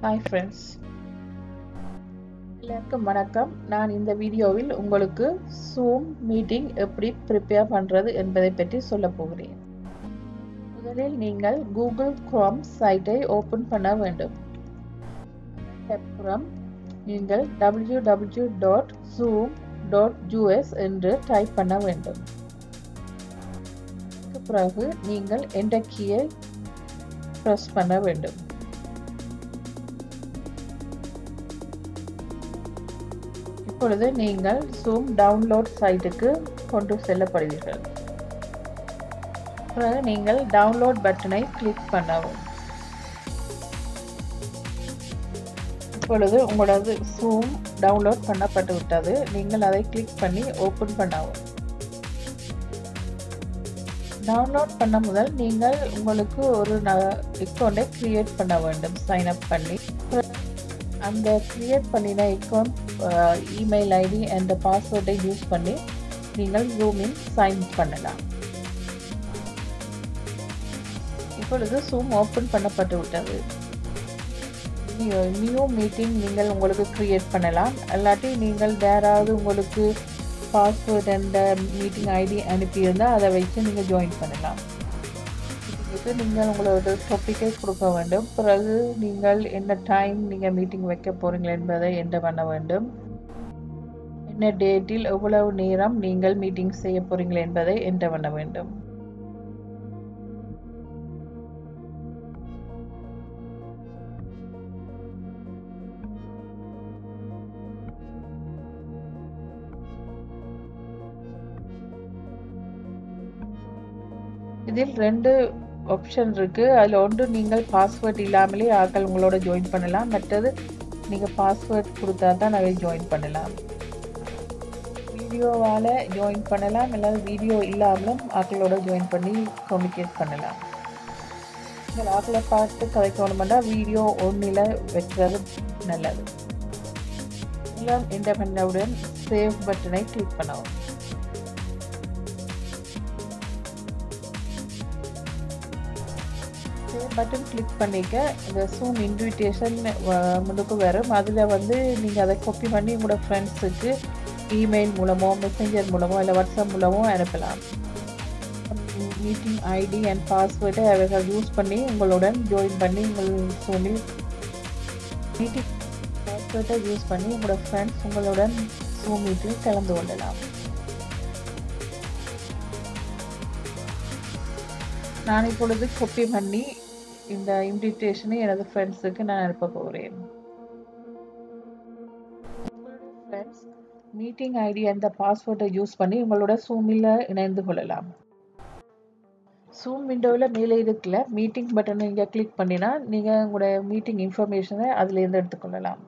hi friends எல்லாருக்கும் வணக்கம் நான் இந்த வீடியோவில் உங்களுக்கு சூம் மீட்டிங் எப்படி ப்ரிப்பேர் பண்ணுறது என்பதை பற்றி சொல்ல போகிறேன் முதலில் நீங்கள் கூகுள் குரோம் சைட்டை ஓப்பன் பண்ண வேண்டும் அப்புறம் நீங்கள் W W dot zoom dot U S என்று டைப் பண்ண வேண்டும் பிறகு நீங்கள் என்டர் கீயை ப்ரெஸ் பண்ண வேண்டும் இப்பொழுது நீங்கள் ஜூம் டவுன்லோட் சைட்டுக்கு கொண்டு செல்லப்படுவீர்கள் பிறகு நீங்கள் டவுன்லோட் பட்டனை கிளிக் பண்ணவும் இப்பொழுது உங்களது ஜூம் டவுன்லோட் பண்ணப்பட்டு விட்டது நீங்கள் அதை கிளிக் பண்ணி ஓப்பன் பண்ணவும் டவுன்லோட் பண்ண முதல் நீங்கள் உங்களுக்கு ஒரு அக்கௌண்ட்டை க்ரியேட் பண்ண வேண்டும் சைன் அப் பண்ணி அந்த க்ரியேட் பண்ணின அக்கௌண்ட் இமெயில் ஐடி அண்ட் பாஸ்வேர்டை யூஸ் பண்ணி நீங்கள் ஜூமின் சைன் பண்ணலாம் இப்பொழுது ஜூம் ஓப்பன் பண்ணப்பட்டு விட்டது நியூ மீட்டிங் நீங்கள் உங்களுக்கு க்ரியேட் பண்ணலாம் இல்லாட்டி நீங்கள் யாராவது உங்களுக்கு பாஸ்வேர்ட் அண்ட் மீட்டிங் ஐடி அனுப்பியிருந்தால் அதை வச்சு நீங்கள் ஜாயின் பண்ணலாம் இதுக்கு நீங்கள் உங்களோட டாப்பிக்கை கொடுக்க வேண்டும் பிறகு நீங்கள் என்ன டைம் நீங்கள் மீட்டிங் வைக்க போகிறீங்க என்பதை என்ன பண்ண வேண்டும் என்ன டேட்டில் எவ்வளவு நேரம் நீங்கள் மீட்டிங் செய்ய போகிறீங்க என்பதை என்ன பண்ண வேண்டும் இதில் ரெண்டு ஆப்ஷன் இருக்குது அதில் ஒன்று நீங்கள் பாஸ்வேர்ட் இல்லாமலே ஆக்கள் உங்களோட ஜாயின் பண்ணலாம் மற்றது நீங்கள் பாஸ்வேர்ட் கொடுத்தா தான் நாங்கள் ஜாயின் பண்ணலாம் வீடியோவால் ஜாயின் பண்ணலாம் இல்லாத வீடியோ இல்லாமலும் ஆக்களோட ஜாயின் பண்ணி கம்யூனிகேட் பண்ணலாம் நீங்கள் ஆக்களை பார்த்து கதைக்கணுமெண்டா வீடியோ ஒன்றில் வைக்கிறது நல்லது எல்லாம் இன்டர்நெட்டுடன் சேவ் பட்டனை கிளிக் பண்ணவும் பட்டன் கிளிக் பண்ணிக்க இந்த சூம் இன்விடேஷன் முன்னுக்கு வரும் அதில் வந்து நீங்கள் அதை காப்பி பண்ணி உங்களோட ஃப்ரெண்ட்ஸுக்கு இமெயில் மூலமோ மெசேஞ்சர் மூலமோ இல்லை வாட்ஸ்அப் மூலமோ அனுப்பலாம் மீட்டிங் ஐடி அண்ட் பாஸ்வேர்டை அவர்கள் யூஸ் பண்ணி உங்களுடன் ஜாயின் பண்ணி உங்கள் சூமில் மீட்டிங் பாஸ்வேர்டை யூஸ் பண்ணி உங்களோட ஃப்ரெண்ட்ஸ் உங்களுடன் சூம் மீட்டில் கலந்து கொள்ளலாம் நான் இப்பொழுது கொப்பி பண்ணி இந்த இன்விடேஷனை எனது ஃப்ரெண்ட்ஸுக்கு நான் அனுப்ப போகிறேன் ஃப்ரெண்ட்ஸ் மீட்டிங் ஐடி அந்த பாஸ்வேர்டை யூஸ் பண்ணி உங்களோட சூமில் இணைந்து கொள்ளலாம் சூம் விண்டோவில் மேலே இருக்குல்ல மீட்டிங் பட்டனை நீங்கள் கிளிக் பண்ணினா நீங்கள் உங்களோட மீட்டிங் இன்ஃபர்மேஷனை அதுலேருந்து எடுத்துக்கொள்ளலாம்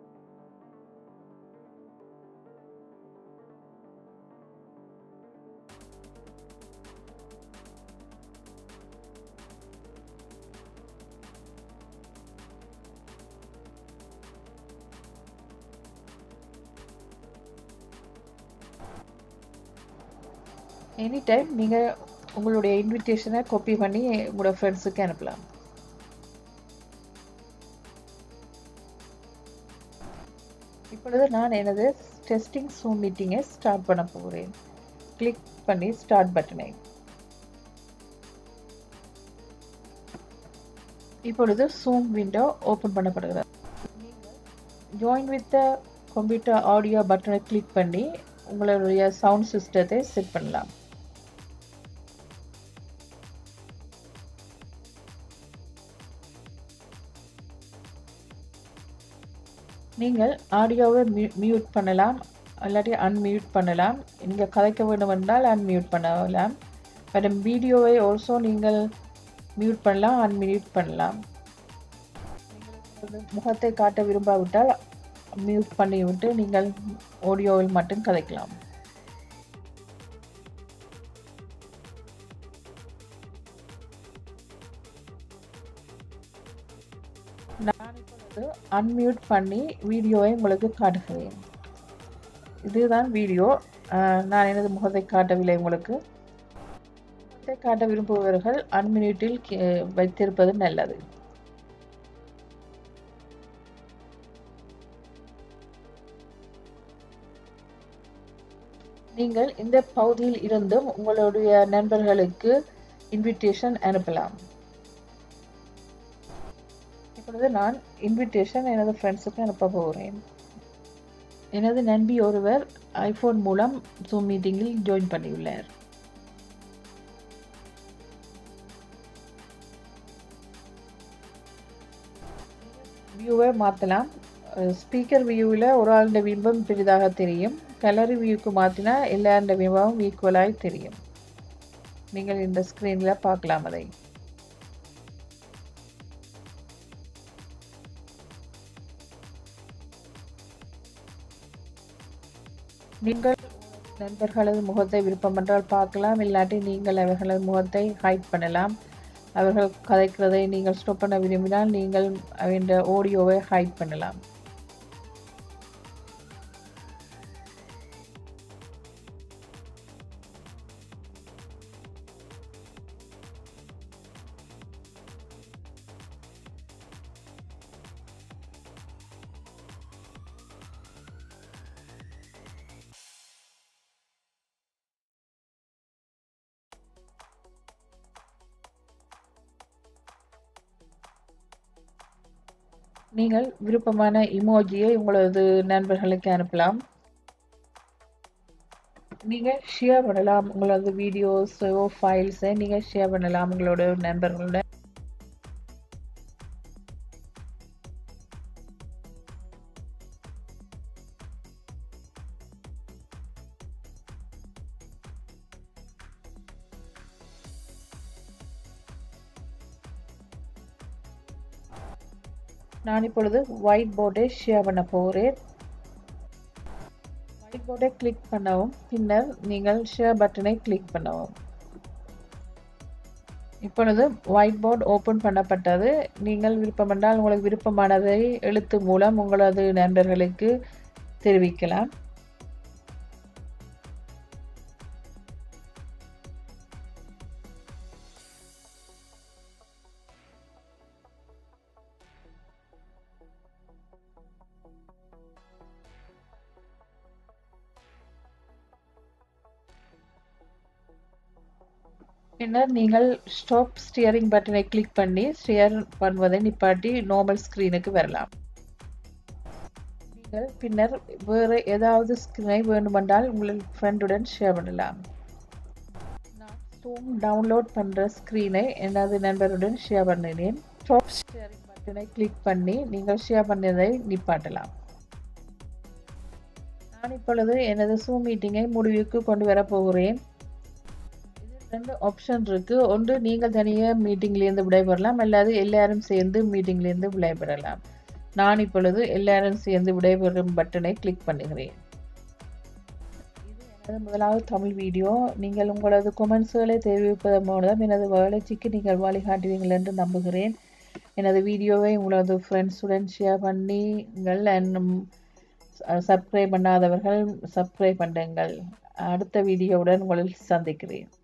எனி டைம் நீங்கள் உங்களுடைய இன்விடேஷனை காப்பி பண்ணி உங்களோட ஃப்ரெண்ட்ஸுக்கு அனுப்பலாம் இப்பொழுது நான் எனது டெஸ்டிங் சூம் மீட்டிங்கை ஸ்டார்ட் பண்ண போகிறேன் கிளிக் பண்ணி ஸ்டார்ட் பட்டனை இப்பொழுது சூம் விண்டோ ஓப்பன் பண்ணப்படுகிறது join with the computer audio பட்டனை கிளிக் பண்ணி உங்களுடைய சவுண்ட் சிஸ்டத்தை செட் பண்ணலாம் நீங்கள் ஆடியோவை மியூட் பண்ணலாம் இல்லாட்டி அன்மியூட் பண்ணலாம் நீங்கள் கதைக்க வேண்டும் என்றால் அன்மியூட் பண்ணலாம் மற்றும் வீடியோவை ஆல்சோ நீங்கள் மியூட் பண்ணலாம் அன்மியூட் பண்ணலாம் முகத்தை காட்ட விரும்பாவிட்டால் மியூட் பண்ணிவிட்டு நீங்கள் ஆடியோவில் மட்டும் கதைக்கலாம் நான் இப்பொழுது அன்மியூட் பண்ணி வீடியோவை உங்களுக்கு காட்டுகிறேன் இதுதான் வீடியோ நான் எனது முகத்தை காட்டவில்லை உங்களுக்கு முகத்தை காட்ட விரும்புபவர்கள் அன்மினிட்டில் வைத்திருப்பது நல்லது நீங்கள் இந்த பகுதியில் இருந்தும் உங்களுடைய நண்பர்களுக்கு இன்விடேஷன் அனுப்பலாம் இப்பொழுது நான் இன்விடேஷன் எனது ஃப்ரெண்ட்ஸுக்கு அனுப்ப போகிறேன் எனது நண்பி ஒருவர் ஐஃபோன் மூலம் ஜூம் மீட்டிங்கில் ஜாயின் பண்ணியுள்ளார் வியூவை மாற்றலாம் ஸ்பீக்கர் வியூவில் ஒரு ஆளுடைய பிம்பம் பெரிதாக தெரியும் கலரி வியூக்கு மாற்றினா எல்லாருடைய பிம்பமும் ஈக்குவலாக தெரியும் நீங்கள் இந்த ஸ்க்ரீனில் பார்க்கலாம் அதை நீங்கள் நண்பர்களது முகத்தை விருப்பம் என்றால் பார்க்கலாம் இல்லாட்டி நீங்கள் அவர்களது முகத்தை ஹைட் பண்ணலாம் அவர்கள் கதைக்கிறதை நீங்கள் ஸ்டாப் பண்ண விரும்பினால் நீங்கள் அவன் ஆடியோவை ஹைட் பண்ணலாம் நீங்கள் விருப்பமான இமோஜியை உங்களது நண்பர்களுக்கு அனுப்பலாம் நீங்கள் ஷேர் பண்ணலாம் உங்களது வீடியோஸோ ஃபைல்ஸை நீங்கள் ஷேர் பண்ணலாம் உங்களோட நண்பர்களோட நான் இப்பொழுது ஒயிட் போர்டை ஷேர் பண்ண போகிறேன் ஒயிட் போர்டை கிளிக் பண்ணவும் பின்னர் நீங்கள் ஷேர் பட்டனை கிளிக் பண்ணவும் இப்பொழுது ஒயிட் போர்டு ஓப்பன் பண்ணப்பட்டது நீங்கள் விருப்பமென்றால் உங்களுக்கு விருப்பமானதை எழுத்து மூலம் உங்களது நண்பர்களுக்கு தெரிவிக்கலாம் பின்னர் நீங்கள் ஸ்டாப் ஸ்டியரிங் பட்டனை கிளிக் பண்ணி ஸ்டியர் பண்ணுவதை நிப்பாட்டி நார்மல் ஸ்க்ரீனுக்கு வரலாம் நீங்கள் பின்னர் வேறு ஏதாவது ஸ்க்ரீனை வேண்டுமென்றால் உங்கள் ஃப்ரெண்டுடன் ஷேர் பண்ணலாம் நான் ஸ்டூம் டவுன்லோட் பண்ணுற ஸ்க்ரீனை எனது நண்பருடன் ஷேர் பண்ணினேன் ஸ்டாப் ஸ்டியரிங் பட்டனை கிளிக் பண்ணி நீங்கள் ஷேர் பண்ணதை நிப்பாட்டலாம் நான் இப்பொழுது எனது சூம் மீட்டிங்கை முடிவுக்கு கொண்டு வரப் போகிறேன் ரெண்டு ஆப்ஷன் இருக்கு ஒன்று நீங்கள் தனியாக மீட்டிங்லேருந்து விடைபெறலாம் அல்லது எல்லாரும் சேர்ந்து மீட்டிங்லேருந்து விடைபெறலாம் நான் இப்பொழுது எல்லாரும் சேர்ந்து விடைபெறும் பட்டனை கிளிக் பண்ணுகிறேன் இது எனது முதலாவது தமிழ் வீடியோ நீங்கள் உங்களது கொமெண்ட்ஸ்களை தெரிவிப்பதன் மூலம் எனது வளர்ச்சிக்கு நீங்கள் வழிகாட்டுவீங்கள் என்று நம்புகிறேன் எனது வீடியோவை உங்களது ஃப்ரெண்ட்ஸுடன் ஷேர் பண்ணீங்கள் அண்ட் சப்ஸ்கிரைப் பண்ணாதவர்கள் சப்ஸ்கிரைப் பண்ணுங்கள் அடுத்த வீடியோவுடன் உங்களில் சந்திக்கிறேன்